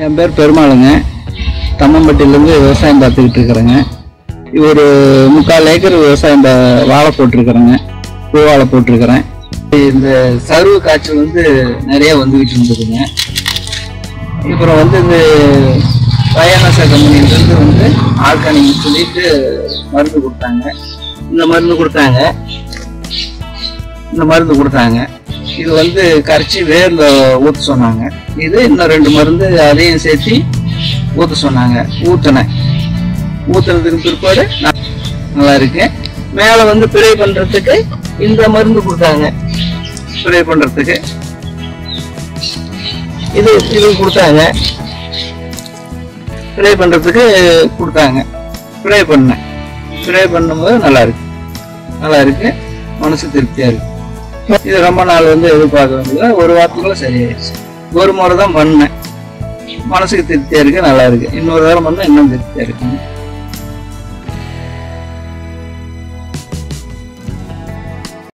என் பேர் பெருமாளுங்க தம்மம்பட்டியிலேருந்து விவசாயம் பார்த்துக்கிட்டு இருக்கிறேங்க ஒரு முக்கால் ஏக்கர் விவசாயம் பா- வாழை போட்டிருக்கிறேங்க பூ வாழை போட்டிருக்கிறேன் இந்த சருவு காய்ச்சல் வந்து நிறைய வந்துக்கிட்டு இருந்ததுங்க அப்புறம் வந்து இந்த வயநாசா கம்பெனிலேருந்து வந்து ஆர்கானிக் சொல்லிட்டு மருந்து கொடுத்தாங்க இந்த மருந்து கொடுத்தாங்க இந்த மருந்து கொடுத்தாங்க இது வந்து கரைச்சி வேர்ல ஊத்த சொன்னாங்க இது இன்னும் ரெண்டு மருந்து அதையும் சேர்த்து ஊத்த சொன்னாங்க ஊத்துனேன் ஊத்துனதுக்கு பிற்பாடு ந- நல்லா இருக்கு மேல வந்து பிழை பண்றதுக்கு இந்த மருந்து கொடுத்தாங்க பிழை பண்றதுக்கு இது இது கொடுத்தாங்க பிழை பண்றதுக்கு கொடுத்தாங்க பிழை பண்ணேன் பிழை பண்ணும்போது நல்லா இருக்கு நல்லா இருக்கு மனசு திருப்தியா இருக்கு இது ரொம்ப நாள் வந்து எதிர்பார்க்க வேண்டியது ஒரு வாரத்துக்குள்ள சரியாயிடுச்சு ஒரு முறை தான் பண்ணேன் மனசுக்கு திருப்தியா இருக்கு நல்லா இருக்கு இன்னொரு வாரம் பண்ணா இன்னும் திருப்தியா இருக்கு